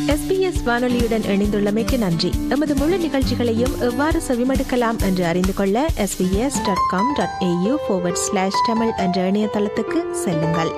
SBS வானொலியுடன் இணைந்துள்ளமைக்கு நன்றி எமது முழு நிகழ்ச்சிகளையும் எவ்வாறு செவிமடுக்கலாம் என்று அறிந்து கொள்ள SBS dot com dot AU slash Tamil என்ற இணையதளத்துக்கு செல்லுங்கள்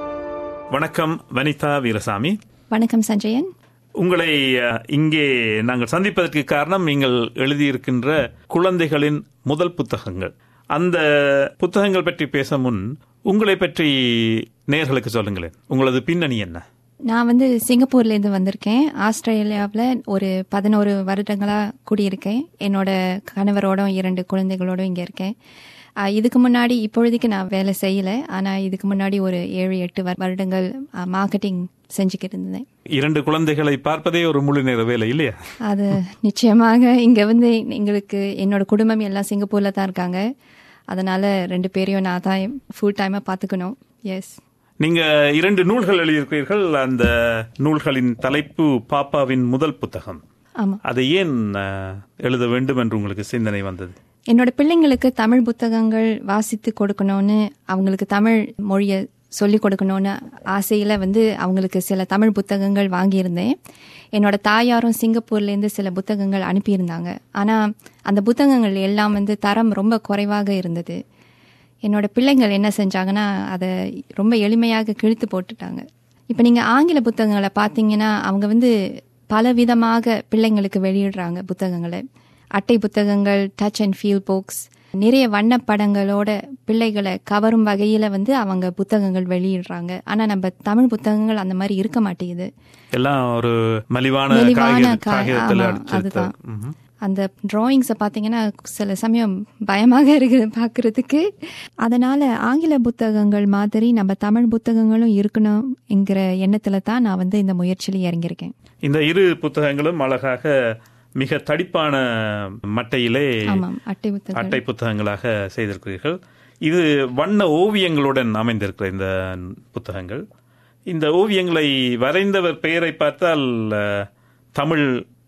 வணக்கம் வனிதா வீரசாமி வணக்கம் சஞ்சயன் உங்களை அஹ், இங்கே நாங்கள் சந்திப்பதற்கு காரணம் நீங்கள் எழுதியிருக்கின்ற குழந்தைகளின் முதல் புத்தகங்கள் அந்த புத்தகங்கள் பற்றி பேச முன் உங்களை பற்றி நேர்களுக்கு சொல்லுங்களேன் உங்களது பின்னணி என்ன நான் வந்து சிங்கப்பூர்லேருந்து வந்திருக்கேன் ஆஸ்திரேலியாவில் ஒரு பதினோரு வருடங்களா குடியிருக்கேன் என்னோட கணவரோடும் இரண்டு குழந்தைகளோடும் இங்கே இருக்கேன் ஆஹ் இதுக்கு முன்னாடி இப்பொழுதைக்கு நான் வேலை செய்யல ஆனால் இதுக்கு முன்னாடி ஒரு ஏழு எட்டு வரு- வருடங்கள் மார்க்கெட்டிங் செஞ்சுக்கிட்டு இருந்தேன் இரண்டு குழந்தைகளை பார்ப்பதே ஒரு முழு நேர வேலை இல்லையா அது நிச்சயமாக இங்கே வந்து எங்களுக்கு என்னோட குடும்பம் எல்லாம் சிங்கப்பூரில் தான் இருக்காங்க அதனால ரெண்டு பேரையும் நான் தான் ஃபுல் டைமாக பார்த்துக்கணும் எஸ் நீங்க இரண்டு நூல்கள் எழுதியிருக்கிறீர்கள் அந்த நூல்களின் தலைப்பு பாப்பாவின் முதல் புத்தகம் ஆமாம் அதை ஏன் அஹ், எழுத வேண்டும் என்று உங்களுக்கு சிந்தனை வந்தது என்னோட பிள்ளைங்களுக்கு தமிழ் புத்தகங்கள் வாசித்து கொடுக்கணும்னு அவங்களுக்கு தமிழ் மொழியை சொல்லிக் கொடுக்கணும்னு ஆசையில வந்து அவங்களுக்கு சில தமிழ் புத்தகங்கள் வாங்கியிருந்தேன் என்னோட தாயாரும் சிங்கப்பூர்லேருந்து சில புத்தகங்கள் அனுப்பியிருந்தாங்க ஆனால் அந்த புத்தகங்கள் எல்லாம் வந்து தரம் ரொம்ப குறைவாக இருந்தது என்னோட பிள்ளைங்கள் என்ன செஞ்சாங்கன்னா அதை ரொம்ப எளிமையாக கிழித்து போட்டுட்டாங்க இப்போ நீங்கள் ஆங்கில புத்தகங்களை பார்த்தீங்கன்னா அவங்க வந்து பலவிதமாக பிள்ளைங்களுக்கு வெளியிடுறாங்க புத்தகங்களை அட்டை புத்தகங்கள் டச் அண்ட் ஃபீல் புக்ஸ் நிறைய வண்ணப்படங்களோட பிள்ளைகளை கவரும் வகையில வந்து அவங்க புத்தகங்கள் வெளியிடுறாங்க ஆனா நம்ம தமிழ் புத்தகங்கள் அந்த மாதிரி இருக்க மாட்டேங்குது எல்லாம் ஒரு மலிவான மெலிவான காகித- கா- காகிதத்தில் ஆமா, அடிச்சு அதுதான். ம்ஹும். அந்த டிராயிங்ஸை பார்த்தீங்கன்னா சில சமயம் பயமாக இருக்குது பார்க்கறதுக்கு அதனால ஆங்கில புத்தகங்கள் மாதிரி நம்ம தமிழ் புத்தகங்களும் இருக்கணும் என்கிற எண்ணத்துல தான் நான் வந்து இந்த முயற்சியில் இறங்கியிருக்கேன் இந்த இரு புத்தகங்களும் அழகாக மிக தடிப்பான மட்டையிலே ஆமாம் அட்டை புத்தகம் அட்டை புத்தகங்களாக செய்திருக்கிறீர்கள் இது வண்ண ஓவியங்களுடன் அமைந்திருக்கிற இந்த புத்தகங்கள் இந்த ஓவியங்களை வரைந்தவர் பெயரை பார்த்தால் அஹ், தமிழ்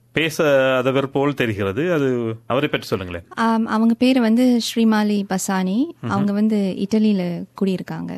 பேசாதவர் போல் தெரிகிறது அது அவரை பற்றி சொல்லுங்களேன் ஆம், அவங்க பேர் வந்து ஸ்ரீமாலி பசானி அவங்க வந்து இட்டலியில குடியிருக்காங்க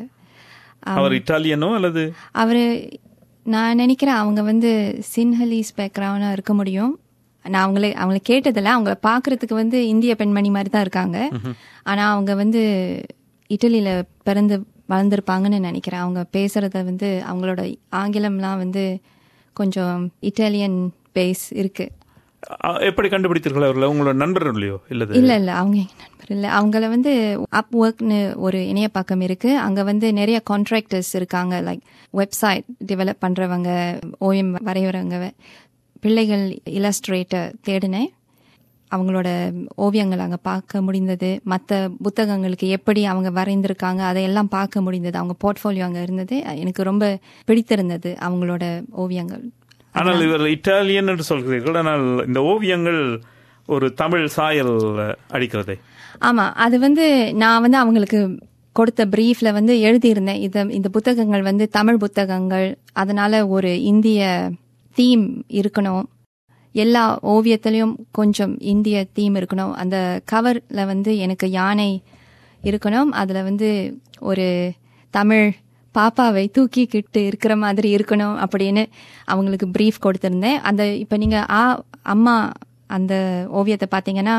அவர் இட்டாலியனோ அல்லது அவர் நான் நினைக்கிறேன் அவங்க வந்து சின்ஹலீஸ் பேக்ரவுண்டாக இருக்க முடியும் நான் அவங்களே அவங்கள கேட்டதில்ல அவங்கள பார்க்கறதுக்கு வந்து இந்திய பெண்மணி மாதிரி தான் இருக்காங்க ஆனால் அவங்க வந்து இட்டலியில் பிறந்து வளர்ந்துருப்பாங்கன்னு நினைக்கிறேன் அவங்க பேசுறத வந்து அவங்களோட ஆங்கிலம்லாம் வந்து கொஞ்சம் இட்டாலியன் பேஸ் இருக்கு அ- எப்படி கண்டுபிடித்தீர்கள் அவர்கள் உங்களோட நண்பர் இல்லையோ இல்லது இல்ல இல்ல அவங்க எங்க நண்பர் இல்ல அவங்கள வந்து அப் ஒர்க்னு ஒரு இணையப்பக்கம் இருக்கு அங்க வந்து நிறைய கான்ட்ராக்டர்ஸ் இருக்காங்க லைக் வெப்சைட் டெவலப் பண்றவங்க ஓஎம் வரைகிறவங்க பிள்ளைகள் இலஸ்ட்ரேட்டர் தேடினேன் அவங்களோட ஓவியங்கள் அங்கே பார்க்க முடிந்தது மற்ற புத்தகங்களுக்கு எப்படி அவங்க வரைந்திருக்காங்க அதையெல்லாம் பார்க்க முடிந்தது அவங்க போர்ட்ஃபோலியோ அங்கே இருந்தது எனக்கு ரொம்ப பிடித்திருந்தது அவங்களோட ஓவியங்கள் ஆனால் இவர் இட்டாலியன் என்று சொல்கிறீர்கள் ஆனால் இந்த ஓவியங்கள் ஒரு தமிழ் சாயல் அடிக்கிறதே ஆமா அது வந்து நான் வந்து அவங்களுக்கு கொடுத்த பிரீஃப்ல வந்து எழுதியிருந்தேன் இத இந்த புத்தகங்கள் வந்து தமிழ் புத்தகங்கள் அதனால ஒரு இந்திய தீம் இருக்கணும் எல்லா ஓவியத்திலையும் கொஞ்சம் இந்திய தீம் இருக்கணும் அந்த கவர்ல வந்து எனக்கு யானை இருக்கணும் அதுல வந்து ஒரு தமிழ் பாப்பாவை தூக்கிக்கிட்டு இருக்கிற மாதிரி இருக்கணும் அப்படின்னு அவங்களுக்கு பிரீஃப் கொடுத்திருந்தேன் அந்த இப்ப நீங்க ஆ அம்மா அந்த ஓவியத்தை பார்த்தீங்கன்னா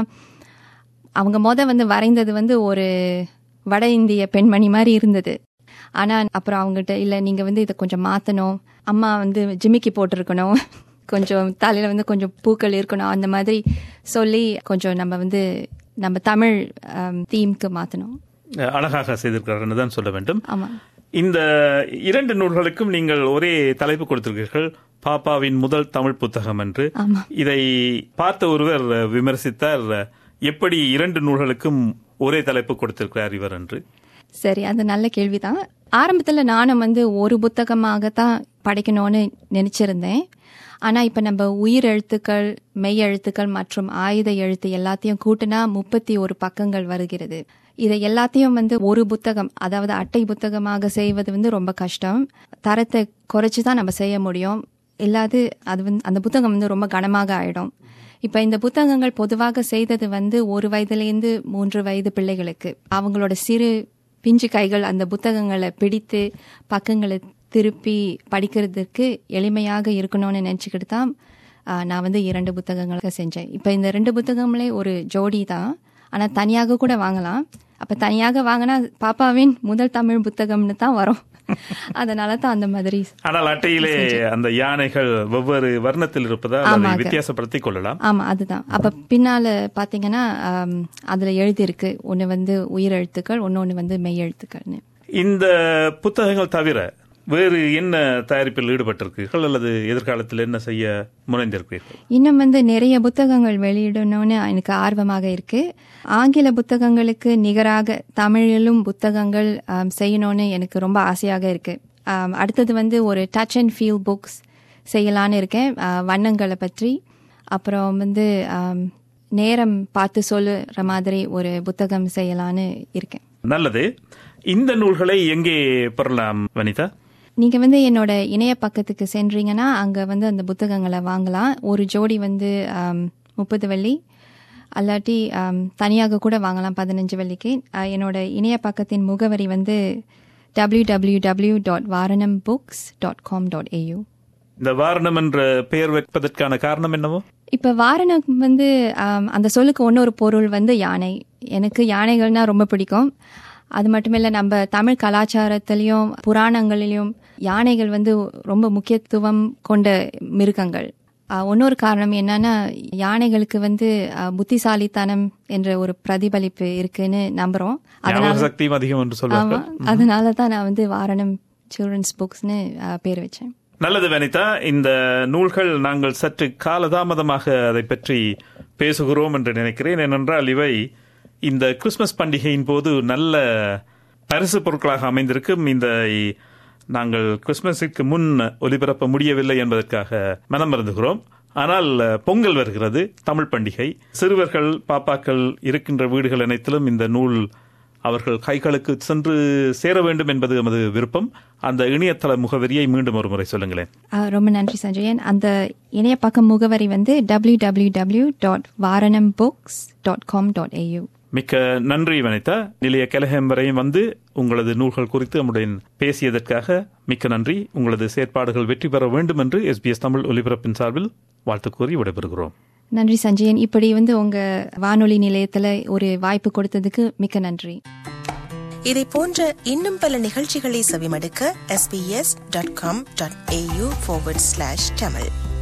அவங்க மொத வந்து வரைந்தது வந்து ஒரு வட இந்திய பெண்மணி மாதிரி இருந்தது ஆனா அப்புறம் அவங்ககிட்ட இல்ல நீங்க வந்து இதை கொஞ்சம் மாத்தணும் அம்மா வந்து ஜிமிக்கி போட்டிருக்கணும் கொஞ்சம் தலையில வந்து கொஞ்சம் பூக்கள் இருக்கணும் அந்த மாதிரி சொல்லி கொஞ்சம் நம்ம வந்து நம்ம தமிழ் தீம்க்கு மாத்தணும் அஹ், அழகாக செய்திருக்கிறார் தான் சொல்ல வேண்டும் ஆமா இந்த இரண்டு நூல்களுக்கும் நீங்கள் ஒரே தலைப்பு கொடுத்திருக்கிறீர்கள் பாப்பாவின் முதல் தமிழ் புத்தகம் என்று ஆமா இதை பார்த்த ஒருவர் விமர்சித்தார் எப்படி இரண்டு நூல்களுக்கும் ஒரே தலைப்பு கொடுத்திருக்கிறார் இவர் என்று சரி அது நல்ல கேள்விதான் ஆரம்பத்துல நானும் வந்து ஒரு புத்தகமாகத்தான் படைக்கணும்னு நினைச்சிருந்தேன் ஆனா இப்ப நம்ம உயிர் எழுத்துக்கள் மெய் எழுத்துக்கள் மற்றும் ஆயுத எழுத்து எல்லாத்தையும் கூட்டினா முப்பத்தி ஒரு பக்கங்கள் வருகிறது இதை எல்லாத்தையும் வந்து ஒரு புத்தகம் அதாவது அட்டை புத்தகமாக செய்வது வந்து ரொம்ப கஷ்டம் தரத்தை குறைச்சு தான் நம்ம செய்ய முடியும் இல்லாது அது வந்து அந்த புத்தகம் வந்து ரொம்ப கனமாக ஆயிடும் இப்ப இந்த புத்தகங்கள் பொதுவாக செய்தது வந்து ஒரு வயதுலேருந்து மூன்று வயது பிள்ளைகளுக்கு அவங்களோட சிறு பிஞ்சு கைகள் அந்த புத்தகங்களை பிடித்து பக்கங்களை திருப்பி படிக்கிறதுக்கு எளிமையாக இருக்கணும்னு நினச்சிக்கிட்டு தான் ஆ, நான் வந்து இரண்டு புத்தகங்களை செஞ்சேன் இப்போ இந்த ரெண்டு புத்தகங்களே ஒரு ஜோடி தான் ஆனால் தனியாக கூட வாங்கலாம் அப்போ தனியாக வாங்கினா பாப்பாவின் முதல் தமிழ் புத்தகம்னு தான் வரும் அதனால தான் அந்த மாதிரி ஆனால் அட்டையிலே அந்த யானைகள் வெவ்வேறு வர்ணத்தில் இருப்பதால் அதை ஆமாங்க. வித்தியாசப்படுத்திக் கொள்ளலாம் ஆமா அதுதான் அப்ப பின்னால பாத்தீங்கன்னா ஆம், அதுல எழுதியிருக்கு ஒன்னு வந்து உயிரெழுத்துக்கள் ஒன்னொன்னு வந்து மெய் எழுத்துக்கள்னு இந்த புத்தகங்கள் தவிர வேறு என்ன தயாரிப்பில் ஈடுபட்டிருக்கீர்கள் அல்லது எதிர்காலத்தில் என்ன செய்ய முனைந்திருக்கிறீர்கள் இன்னும் வந்து நிறைய புத்தகங்கள் வெளியிடணும்னு எனக்கு ஆர்வமாக இருக்கு ஆங்கில புத்தகங்களுக்கு நிகராக தமிழிலும் புத்தகங்கள் ஆம், செய்யணும்னு எனக்கு ரொம்ப ஆசையாக இருக்கு ஆம், அடுத்தது வந்து ஒரு டச் அண்ட் ஃபீல் புக்ஸ் செய்யலான்னு இருக்கேன் ஆ, வண்ணங்களை பற்றி அப்புறம் வந்து ஆம், நேரம் பார்த்து சொல்லுற மாதிரி ஒரு புத்தகம் செய்யலான்னு இருக்கேன் நல்லது இந்த நூல்களை எங்கே பெறலாம் வனிதா நீங்க வந்து என்னோட இணைய பக்கத்துக்கு சென்றீங்கன்னா அங்க வந்து அந்த புத்தகங்களை வாங்கலாம் ஒரு ஜோடி வந்து முப்பது வெள்ளி அல்லாட்டி ஆம், தனியாக கூட வாங்கலாம் பதினஞ்சு வெள்ளிக்கு அஹ், என்னோட இணைய பக்கத்தின் முகவரி வந்து www.varanamBooks.com.au dot Varanam books dot com dot AU இந்த வாரணம் என்ற பெயர் வைப்பதற்கான காரணம் என்னவோ இப்போ வாரணம் வந்து ஆம், அந்த சொல்லுக்கு இன்னொரு பொருள் வந்து யானை எனக்கு யானைகள்னா ரொம்ப பிடிக்கும் அது மட்டும் இல்லை நம்ம தமிழ் கலாச்சாரத்திலையும் புராணங்களிலும் யானைகள் வந்து ரொம்ப முக்கியத்துவம் கொண்ட மிருகங்கள் ஆ, இன்னொரு காரணம் என்னன்னா யானைகளுக்கு வந்து ஆ, புத்திசாலித்தனம் என்ற ஒரு பிரதிபலிப்பு இருக்குன்னு நம்புறோம் ஞாபக சக்தியும் அதிகம் என்று ஆமா சொல்வார்கள் அதனால தான் நான் வந்து வாரணம் சில்ட்ரன்ஸ் புக்ஸ்னு ஆ, பேர் வச்சேன் நல்லது வனிதா இந்த நூல்கள் நாங்கள் சற்று காலதாமதமாக அதை பற்றி பேசுகிறோம் என்று நினைக்கிறேன் ஏனென்றால் இவை இந்த கிறிஸ்துமஸ் பண்டிகையின் போது நல்ல பரிசு பொருட்களாக அமைந்திருக்கும் இந்த நாங்கள் கிறிஸ்துமஸுக்கு முன் ஒலிபரப்ப முடியவில்லை என்பதற்காக மனம் மருந்துகிறோம் ஆனால் பொங்கல் வருகிறது தமிழ் பண்டிகை சிறுவர்கள் பாப்பாக்கள் இருக்கின்ற வீடுகள் அனைத்திலும் இந்த நூல் அவர்கள் கைகளுக்கு சென்று சேர வேண்டும் என்பது எமது விருப்பம் அந்த இணையதள முகவரியை மீண்டும் ஒரு முறை சொல்லுங்களேன் ஆ, ரொம்ப நன்றி சஞ்சயன் அந்த இணைய பக்கம் முகவரி வந்து www.varanamBooks.com.au dot Varanam books dot com dot AU மிக்க நன்றி வனிதா நிலைய கலகம் வரையும் வந்து உங்களது நூல்கள் குறித்து நம்முடன் பேசியதற்காக மிக்க நன்றி உங்களது செயற்பாடுகள் வெற்றி பெற வேண்டும் என்று எஸ்பிஎஸ் தமிழ் ஒலிபரப்பின் சார்பில் வாழ்த்து கூறி விடைபெறுகிறோம் நன்றி சஞ்சயன் இப்படி வந்து உங்க வானொலி நிலையத்துல ஒரு வாய்ப்பு கொடுத்ததுக்கு மிக்க நன்றி இதை போன்ற இன்னும் பல நிகழ்ச்சிகளை செவிமடுக்க sbs.com.au forward slash tamil